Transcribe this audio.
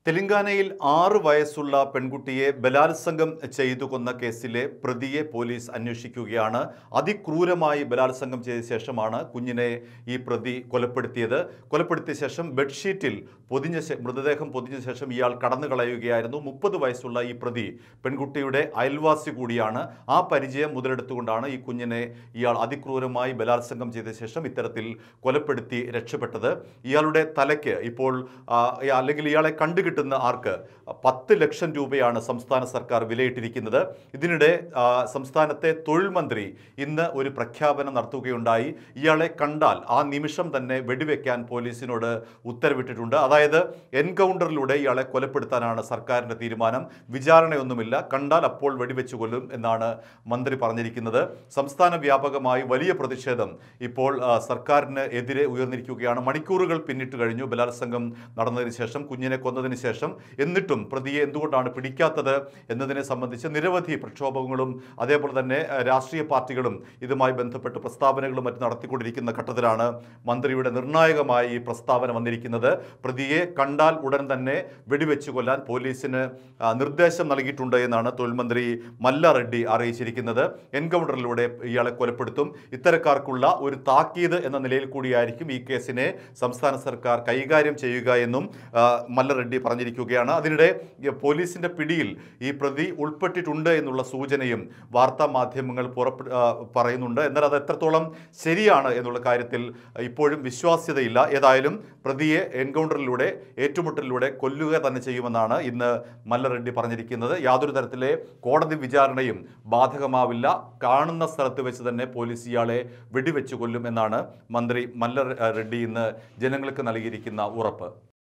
തെലങ്കാനയിൽ ആറ് വയസ്സുള്ള പെൺകുട്ടിയെ ബലാത്സംഗം ചെയ്തു കൊന്ന കേസിലെ പ്രതിയെ പോലീസ് അന്വേഷിക്കുകയാണ് അതിക്രൂരമായി ബലാത്സംഗം ചെയ്ത ശേഷമാണ് കുഞ്ഞിനെ ഈ പ്രതി കൊലപ്പെടുത്തിയത് കൊലപ്പെടുത്തിയ ശേഷം ബെഡ്ഷീറ്റിൽ പൊതിഞ്ഞ ശേ- മൃതദേഹം പൊതിഞ്ഞ ശേഷം ഇയാൾ കടന്നു കളയുകയായിരുന്നു മുപ്പത് വയസ്സുള്ള ഈ പ്രതി പെൺകുട്ടിയുടെ അയൽവാസി കൂടിയാണ് ആ പരിചയം മുതലെടുത്തുകൊണ്ടാണ് ഈ കുഞ്ഞിനെ ഇയാൾ അതിക്രൂരമായി ബലാത്സംഗം ചെയ്ത ശേഷം ഇത്തരത്തിൽ കൊലപ്പെടുത്തി രക്ഷപ്പെട്ടത് ഇയാളുടെ തലയ്ക്ക് ഇപ്പോൾ ആ, അല്ലെങ്കിൽ ഇയാളെ കണ്ടുകിട്ടുന്ന ആർക്ക് പത്ത് ലക്ഷം രൂപയാണ് സംസ്ഥാന സർക്കാർ വിലയിട്ടിരിക്കുന്നത് ഇതിനിടെ ആ, സംസ്ഥാനത്തെ തൊഴിൽ മന്ത്രി ഇന്ന് ഒരു പ്രഖ്യാപനം നടത്തുകയുണ്ടായി ഇയാളെ കണ്ടാൽ ആ നിമിഷം തന്നെ വെടിവെക്കാൻ പോലീസിനോട് ഉത്തരവിട്ടിട്ടുണ്ട് അതായത് എൻകൗണ്ടറിലൂടെ ഇയാളെ കൊലപ്പെടുത്താനാണ് സർക്കാരിൻ്റെ തീരുമാനം വിചാരണയൊന്നുമില്ല കണ്ടാൽ അപ്പോൾ വെടിവെച്ച് കൊല്ലും എന്നാണ് മന്ത്രി പറഞ്ഞിരിക്കുന്നത് സംസ്ഥാന വ്യാപകമായി വലിയ പ്രതിഷേധം ഇപ്പോൾ ആ, സർക്കാരിന് എതിരെ ഉയർന്നിരിക്കുകയാണ് മണിക്കൂറുകൾ പിന്നിട്ട് കഴിഞ്ഞു ബലാത്സംഗം നടന്നതിന് ശേഷം കുഞ്ഞിനെ കൊന്നതിന് ശേഷം എന്നിട്ടും പ്രതിയെ എന്തുകൊണ്ടാണ് പിടിക്കാത്തത് എന്നതിനെ സംബന്ധിച്ച് നിരവധി പ്രക്ഷോഭങ്ങളും അതേപോലെ തന്നെ ആ, രാഷ്ട്രീയ പാർട്ടികളും ഇതുമായി ബന്ധപ്പെട്ട് പ്രസ്താവനകളും മറ്റും നടത്തിക്കൊണ്ടിരിക്കുന്ന ഘട്ടത്തിലാണ് മന്ത്രിയുടെ നിർണായകമായ ഈ പ്രസ്താവന വന്നിരിക്കുന്നത് പ്രതിയെ കണ്ടാൽ ഉടൻ തന്നെ വെടിവെച്ച് കൊല്ലാൻ പോലീസിന് ആ, നിർദ്ദേശം നൽകിയിട്ടുണ്ട് എന്നാണ് തൊഴിൽ മന്ത്രി മല്ല റെഡ്ഡി അറിയിച്ചിരിക്കുന്നത് എൻകൗണ്ടറിലൂടെ ഇയാളെ കൊലപ്പെടുത്തും ഇത്തരക്കാർക്കുള്ള ഒരു താക്കീത് എന്ന നിലയിൽ കൂടിയായിരിക്കും ഈ കേസിനെ സംസ്ഥാന സർക്കാർ കൈകാര്യം ചെയ്യുക എന്നും ആ, മല്ല റെഡ്ഡി പറഞ്ഞിരിക്കുകയാണ് അതിനിടെ ഈ പോലീസിന്റെ പിടിയിൽ ഈ പ്രതി ഉൾപ്പെട്ടിട്ടുണ്ട് എന്നുള്ള സൂചനയും വാർത്താ മാധ്യമങ്ങൾ പുറപ്പെ ആ, പറയുന്നുണ്ട് എന്നാൽ അത് എത്രത്തോളം ശരിയാണ് എന്നുള്ള കാര്യത്തിൽ ഇപ്പോഴും വിശ്വാസ്യതയില്ല ഏതായാലും പ്രതിയെ എൻകൗണ്ടറിലൂടെ ഏറ്റുമുട്ടലിലൂടെ കൊല്ലുക തന്നെ ചെയ്യുമെന്നാണ് ഇന്ന് മല്ല റെഡ്ഡി പറഞ്ഞിരിക്കുന്നത് യാതൊരു തരത്തിലെ കോടതി വിചാരണയും ബാധകമാവില്ല കാണുന്ന സ്ഥലത്ത് വെച്ച് തന്നെ പോലീസ് ഇയാളെ വെടിവെച്ച് കൊല്ലും എന്നാണ് മന്ത്രി മല്ല റെഡ്ഡി ഇന്ന് ജനങ്ങൾക്ക് നൽകിയിരിക്കുന്ന ഉറപ്പ്